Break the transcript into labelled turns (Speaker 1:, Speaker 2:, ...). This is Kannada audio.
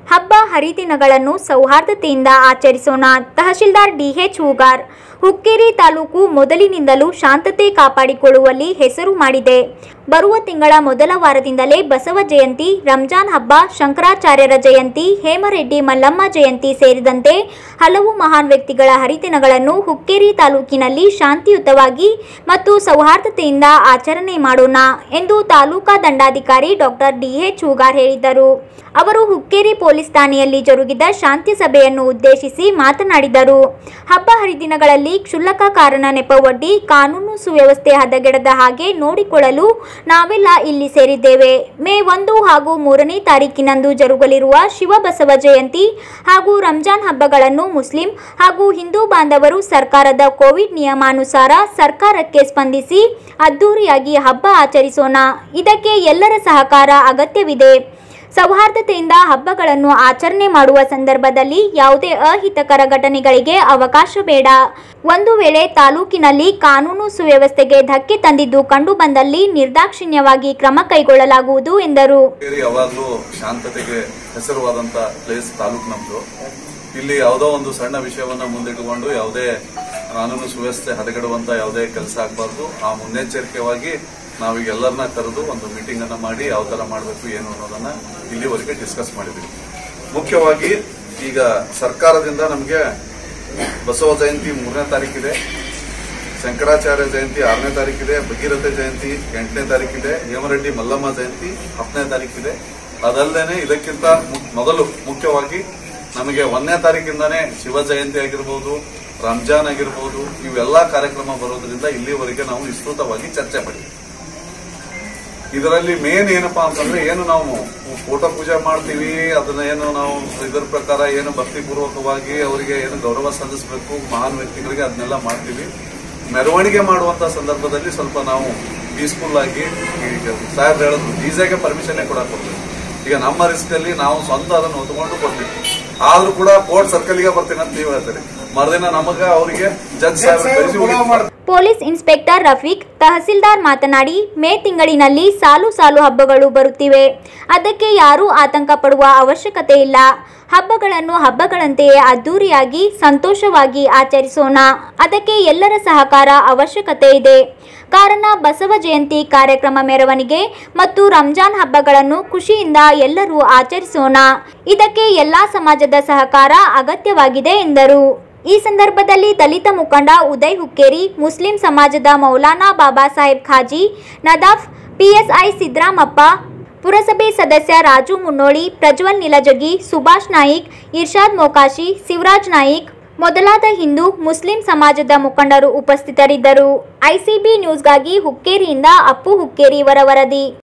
Speaker 1: ಹಬ್ಬ ಹರಿದಿನಗಳನ್ನು ಸೌಹಾರ್ದತೆಯಿಂದ ಆಚರಿಸೋಣ ತಹಶೀಲ್ದಾರ್ ಡಿಎಚ್ ಹೂಗಾರ್ ಹುಕ್ಕೇರಿ ತಾಲೂಕು ಮೊದಲಿನಿಂದಲೂ ಶಾಂತತೆ ಕಾಪಾಡಿಕೊಳ್ಳುವಲ್ಲಿ ಹೆಸರು ಮಾಡಿದೆ ಬರುವ ತಿಂಗಳ ಮೊದಲ ವಾರದಿಂದಲೇ ಬಸವ ಜಯಂತಿ ರಂಜಾನ್ ಹಬ್ಬ ಶಂಕರಾಚಾರ್ಯರ ಜಯಂತಿ ಹೇಮರೆಡ್ಡಿ ಮಲ್ಲಮ್ಮ ಜಯಂತಿ ಸೇರಿದಂತೆ ಹಲವು ಮಹಾನ್ ವ್ಯಕ್ತಿಗಳ ಹರಿದಿನಗಳನ್ನು ಹುಕ್ಕೇರಿ ತಾಲೂಕಿನಲ್ಲಿ ಶಾಂತಿಯುತವಾಗಿ ಮತ್ತು ಸೌಹಾರ್ದತೆಯಿಂದ ಆಚರಣೆ ಮಾಡೋಣ ಎಂದು ತಾಲೂಕಾ ದಂಡಾಧಿಕಾರಿ ಡಾಕ್ಟರ್ ಡಿಎಚ್ ಹೂಗಾರ್ ಹೇಳಿದರು ಅವರು ಹುಕ್ಕೇರಿ ಪೊಲೀಸ್ ಠಾಣೆಯಲ್ಲಿ ಜರುಗಿದ ಶಾಂತಿ ಸಭೆಯನ್ನು ಉದ್ದೇಶಿಸಿ ಮಾತನಾಡಿದರು ಹಬ್ಬ ಹರಿದಿನಗಳಲ್ಲಿ ಕ್ಷುಲ್ಲಕ ಕಾರಣ ನೆಪವೊಡ್ಡಿ ಕಾನೂನು ಸುವ್ಯವಸ್ಥೆ ಹದಗೆಡದ ಹಾಗೆ ನೋಡಿಕೊಳ್ಳಲು ನಾವೆಲ್ಲ ಇಲ್ಲಿ ಸೇರಿದ್ದೇವೆ ಮೇ ಒಂದು ಹಾಗೂ ಮೂರನೇ ತಾರೀಕಿನಂದು ಜರುಗಲಿರುವ ಶಿವಬಸವ ಜಯಂತಿ ಹಾಗೂ ರಂಜಾನ್ ಹಬ್ಬಗಳನ್ನು ಮುಸ್ಲಿಂ ಹಾಗೂ ಹಿಂದೂ ಬಾಂಧವರು ಸರ್ಕಾರದ ಕೋವಿಡ್ ನಿಯಮಾನುಸಾರ ಸರ್ಕಾರಕ್ಕೆ ಸ್ಪಂದಿಸಿ ಅದ್ದೂರಿಯಾಗಿ ಹಬ್ಬ ಆಚರಿಸೋಣ ಇದಕ್ಕೆ ಎಲ್ಲರ ಸಹಕಾರ ಅಗತ್ಯವಿದೆ ಸೌಹಾರ್ದತೆಯಿಂದ ಹಬ್ಬಗಳನ್ನು ಆಚರಣೆ ಮಾಡುವ ಸಂದರ್ಭದಲ್ಲಿ ಯಾವುದೇ ಅಹಿತಕರ ಘಟನೆಗಳಿಗೆ ಅವಕಾಶ ಬೇಡ ಒಂದು ವೇಳೆ ತಾಲೂಕಿನಲ್ಲಿ ಕಾನೂನು ಸುವ್ಯವಸ್ಥೆಗೆ ಧಕ್ಕೆ ತಂದಿದ್ದು ಕಂಡುಬಂದಲ್ಲಿ ನಿರ್ದಾಕ್ಷಿಣ್ಯವಾಗಿ ಕ್ರಮ ಕೈಗೊಳ್ಳಲಾಗುವುದು ಎಂದರು
Speaker 2: ಹುಕ್ಕೇರಿ ಯಾವಾಗಲೂ ಶಾಂತತೆಗೆ ಹೆಸರುವಾದಂತ ಪ್ಲೇಸ್ ತಾಲೂಕು ನಮ್ದು ಇಲ್ಲಿ ಯಾವುದೋ ಒಂದು ಸಣ್ಣ ವಿಷಯವನ್ನ ಮುಂದಿಟ್ಟುಕೊಂಡು ಯಾವುದೇ ಕಾನೂನು ಸುವ್ಯವಸ್ಥೆ ಹದಗೆಡುವಂತ ಯಾವುದೇ ಕೆಲಸ ಆಗಬಾರ್ದು ಆ ಮುನ್ನೆಚ್ಚರಿಕೆವಾಗಿ ನಾವೀಗ ಎಲ್ಲರನ್ನ ಕರೆದು ಒಂದು ಮೀಟಿಂಗ್ ಅನ್ನ ಮಾಡಿ ಯಾವ ತರ ಮಾಡಬೇಕು ಏನು ಅನ್ನೋದನ್ನ ಇಲ್ಲಿವರೆಗೆ ಡಿಸ್ಕಸ್ ಮಾಡಿದ್ವಿ ಮುಖ್ಯವಾಗಿ ಈಗ ಸರ್ಕಾರದಿಂದ ನಮಗೆ ಬಸವ ಜಯಂತಿ ಮೂರನೇ ತಾರೀಕಿದೆ ಶಂಕರಾಚಾರ್ಯ ಜಯಂತಿ ಆರನೇ ತಾರೀಕಿದೆ ಭಗೀರಥ ಜಯಂತಿ ಎಂಟನೇ ತಾರೀಕಿದೆ ಹೇಮರೆಡ್ಡಿ ಮಲ್ಲಮ್ಮ ಜಯಂತಿ ಹತ್ತನೇ ತಾರೀಕಿದೆ ಅದಲ್ಲದೆ ಇದಕ್ಕಿಂತ ಮು- ಮೊದಲು ಮುಖ್ಯವಾಗಿ ನಮಗೆ ಒಂದನೇ ತಾರೀಕಿಂದಾನೇ ಶಿವ ಜಯಂತಿ ಆಗಿರ್ಬೋದು ರಂಜಾನ್ ಆಗಿರ್ಬೋದು ಇವೆಲ್ಲ ಕಾರ್ಯಕ್ರಮ ಬರೋದ್ರಿಂದ ಇಲ್ಲಿವರೆಗೆ ನಾವು ವಿಸ್ತೃತವಾಗಿ ಚರ್ಚೆ ಮಾಡಿದ್ವಿ ಇದರಲ್ಲಿ ಮೇನ್ ಏನಪ್ಪಾ ಅಂತಂದ್ರೆ ಏನು ನಾವು ಫೋಟೋ ಪೂಜೆ ಮಾಡ್ತೀವಿ ಅದನ್ನ ಏನು ನಾವು ಇದರ ಪ್ರಕಾರ ಏನು ಭಕ್ತಿಪೂರ್ವಕವಾಗಿ ಅವರಿಗೆ ಏನು ಗೌರವ ಸಲ್ಲಿಸಬೇಕು ಮಹಾನ್ ವ್ಯಕ್ತಿಗಳಿಗೆ ಅದನ್ನೆಲ್ಲ ಮಾಡ್ತೀವಿ ಮೆರವಣಿಗೆ ಮಾಡುವಂತ ಸಂದರ್ಭದಲ್ಲಿ ಸ್ವಲ್ಪ ನಾವು ಪೀಸ್ಫುಲ್ ಆಗಿ ಈಗ ಸಾಹೇಬ್ ಹೇಳಿದ್ರು ಡಿಜೆಗೆ ಪರ್ಮಿಷನ್ ಕೊಡಕ್ ಹೋಗ್ಬೇಕು ಈಗ ನಮ್ಮ ರಿಸ್ಕ್ ಅಲ್ಲಿ ನಾವು ಸ್ವಂತ ಅದನ್ನು ಹೊತ್ಕೊಂಡು ಕೊಡ್ತೀವಿ ಆದ್ರೂ ಕೂಡ ಕೋರ್ಟ್ ಸರ್ಕಲ್ಗೆ ಬರ್ತೀನಿ ಅಂತ ನೀವು ಹೇಳ್ತೀರಿ ಮರುದಿನ ನಮಗ ಅವರಿಗೆ ಜಡ್ಜ್ ಸಾಹೇಬ್ ಕಳಿಸಿ ಹೋಗಿ
Speaker 1: ಪೊಲೀಸ್ ಇನ್ಸ್ಪೆಕ್ಟರ್ ರಫೀಕ್ ತಹಸೀಲ್ದಾರ್ ಮಾತನಾಡಿ ಮೇ ತಿಂಗಳಿನಲ್ಲಿ ಸಾಲು ಸಾಲು ಹಬ್ಬಗಳು ಬರುತ್ತಿವೆ ಅದಕ್ಕೆ ಯಾರೂ ಆತಂಕ ಪಡುವ ಅವಶ್ಯಕತೆ ಇಲ್ಲ ಹಬ್ಬಗಳನ್ನು ಹಬ್ಬಗಳಂತೆಯೇ ಅದ್ದೂರಿಯಾಗಿ ಸಂತೋಷವಾಗಿ ಆಚರಿಸೋಣ ಅದಕ್ಕೆ ಎಲ್ಲರ ಸಹಕಾರ ಅವಶ್ಯಕತೆ ಇದೆ ಕಾರಣ ಬಸವ ಜಯಂತಿ ಕಾರ್ಯಕ್ರಮ ಮೆರವಣಿಗೆ ಮತ್ತು ರಂಜಾನ್ ಹಬ್ಬಗಳನ್ನು ಖುಷಿಯಿಂದ ಎಲ್ಲರೂ ಆಚರಿಸೋಣ ಇದಕ್ಕೆ ಎಲ್ಲಾ ಸಮಾಜದ ಸಹಕಾರ ಅಗತ್ಯವಾಗಿದೆ ಎಂದರು ಈ ಸಂದರ್ಭದಲ್ಲಿ ದಲಿತ ಮುಖಂಡ ಉದಯ್ ಹುಕ್ಕೇರಿ ಮುಸ್ಲಿಂ ಸಮಾಜದ ಮೌಲಾನಾ ಬಾಬಾ ಸಾಹೇಬ್ ಖಾಜಿ ನದಾಫ್ ಪಿಎಸ್ಐ ಸಿದ್ರಾಮಪ್ಪ ಪುರಸಭೆ ಸದಸ್ಯ ರಾಜು ಮುನ್ನೋಳಿ ಪ್ರಜ್ವಲ್ ನಿಲಜಗಿ ಸುಭಾಷ್ ನಾಯಿಕ್ ಇರ್ಷಾದ್ ಮೊಕಾಶಿ ಶಿವರಾಜ್ ನಾಯಿಕ್ ಮೊದಲಾದ ಹಿಂದೂ ಮುಸ್ಲಿಂ ಸಮಾಜದ ಮುಖಂಡರು ಉಪಸ್ಥಿತರಿದ್ದರು ಐಸಿಬಿ ನ್ಯೂಸ್ಗಾಗಿ ಹುಕ್ಕೇರಿಯಿಂದ ಅಪ್ಪು ಹುಕ್ಕೇರಿ ಇವರ ವರದಿ